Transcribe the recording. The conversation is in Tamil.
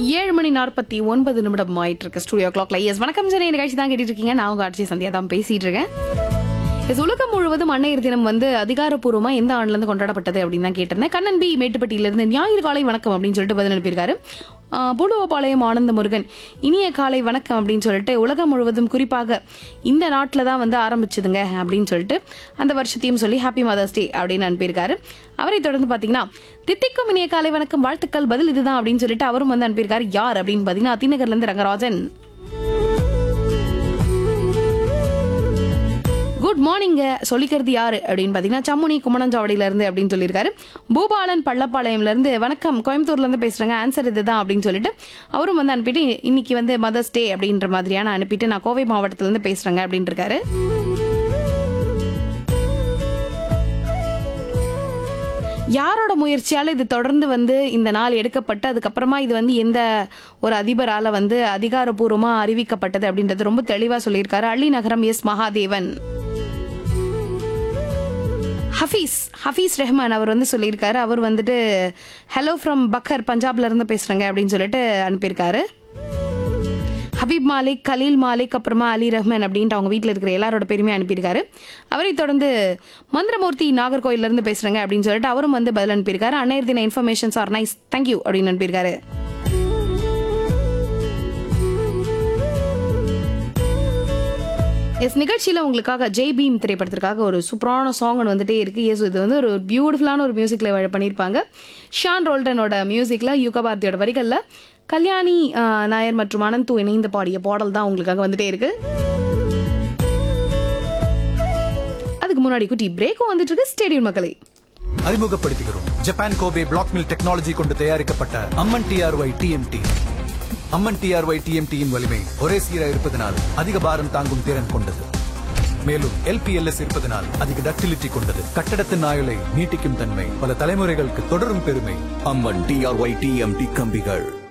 ஏழு மணி நாற்பத்தி ஒன்பது நிமிடம் ஆயிட்டு இருக்கு ஸ்டுடியோ கிளாக்ல எஸ் வணக்கம் சார் நிகழ்ச்சி தான் கேட்டுட்டு இருக்கீங்க நான் உங்க ஆட்சி சந்தியா தான் பேசிட்டு இருக்கேன் எஸ் உலகம் முழுவதும் அன்னையர் தினம் வந்து அதிகாரப்பூர்வமா எந்த ஆண்டுல இருந்து கொண்டாடப்பட்டது அப்படின்னு தான் கேட்டிருந்தேன் கண்ணன் பி மேட்டுப்பட்டியில இருந்து ஞாயிறு காலை வணக்கம் அப்படின்னு சொல்லிட்டு பதில் அனுப்பியிருக்காரு ஆஹ் பூலுவபாளையம் ஆனந்த முருகன் இனிய காலை வணக்கம் அப்படின்னு சொல்லிட்டு உலகம் முழுவதும் குறிப்பாக இந்த நாட்டில் தான் வந்து ஆரம்பிச்சதுங்க அப்படின்னு சொல்லிட்டு அந்த வருஷத்தையும் சொல்லி ஹாப்பி மதர்ஸ் டே அப்படின்னு அனுப்பியிருக்காரு அவரை தொடர்ந்து பார்த்தீங்கன்னா தித்திக்கும் இனிய காலை வணக்கம் வாழ்த்துக்கள் பதில் இதுதான் அப்படின்னு சொல்லிட்டு அவரும் வந்து அனுப்பியிருக்காரு யார் அப்படின்னு பார்த்தீங்கன்னா அத்திநகர்ல இருந்து ரங்கராஜன் குட் மார்னிங்க சொல்லிக்கிறது யாரு அப்படின்னு பார்த்தீங்கன்னா சம்முனி குமணஞ்சாவடியில இருந்து அப்படின்னு சொல்லியிருக்காரு பூபாலன் பள்ளப்பாளையம்ல இருந்து வணக்கம் கோயம்புத்தூர்ல இருந்து பேசுறேங்க ஆன்சர் இதுதான் அப்படின்னு சொல்லிட்டு அவரும் வந்து அனுப்பிட்டு இன்னைக்கு வந்து மதர்ஸ் டே அப்படின்ற மாதிரியான அனுப்பிட்டு நான் கோவை மாவட்டத்துல இருந்து பேசுறேங்க அப்படின்னு இருக்காரு யாரோட முயற்சியால இது தொடர்ந்து வந்து இந்த நாள் எடுக்கப்பட்டு அதுக்கப்புறமா இது வந்து எந்த ஒரு அதிபரால வந்து அதிகாரப்பூர்வமா அறிவிக்கப்பட்டது அப்படின்றது ரொம்ப தெளிவா சொல்லியிருக்காரு அள்ளி நகரம் எஸ் மகாதேவன் ஹஃபீஸ் ஹஃபீஸ் ரெஹ்மான் அவர் வந்து சொல்லியிருக்காரு அவர் வந்துட்டு ஹலோ ஃப்ரம் பக்கர் பஞ்சாப்ல இருந்து பேசுறேங்க அப்படின்னு சொல்லிட்டு அனுப்பியிருக்காரு ஹபீப் மாலிக் கலீல் மாலிக் அப்புறமா அலி ரஹ்மான் அப்படின்ட்டு அவங்க வீட்டில் இருக்கிற எல்லாரோட பேருமே அனுப்பியிருக்காரு அவரை தொடர்ந்து மந்திரமூர்த்தி நாகர்கோயில்ல இருந்து பேசுறேங்க அப்படின்னு சொல்லிட்டு அவரும் வந்து பதில் அனுப்பியிருக்காரு அன்னையர் தின இன்ஃபர்மேஷன்ஸ் ஆர் நைஸ் தேங்க்யூ அப்படின்னு அனுப்பியிருக்காரு எஸ் நிகழ்ச்சியில் உங்களுக்காக ஜெய் பீம் திரைப்படத்திற்காக ஒரு சூப்பரான சாங் ஒன்று வந்துட்டே இருக்கு எஸ் இது வந்து ஒரு பியூட்டிஃபுல்லான ஒரு மியூசிக்ல பண்ணியிருப்பாங்க ஷான் ரோல்டனோட மியூசிக்ல யூகா பாரதியோட வரிகளில் கல்யாணி ஆஹ், நாயர் மற்றும் அனந்து இணைந்து பாடிய பாடல் தான் உங்களுக்காக வந்துட்டே இருக்கு அதுக்கு முன்னாடி குட்டி பிரேக்கும் வந்துட்டு இருக்கு ஸ்டேடியம் மக்களை அறிமுகப்படுத்துகிறோம் Japan Kobe black mill technology கொண்டு தயாரிக்கப்பட்ட Amman TRY TMT Amman TRY டிஎம்டியின் வலிமை ஒரே சீராக இருப்பதனால் அதிக பாரம் தாங்கும் திறன் கொண்டது மேலும் எல்பிஎல்எஸ் இருப்பதனால் அதிக டக்டிலிட்டி கொண்டது கட்டடத்தின் ஆயுளை நீட்டிக்கும் தன்மை பல தலைமுறைகளுக்கு தொடரும் பெருமை அம்மன் டிஆர்ஒய் டிஎம்டி கம்பிகள்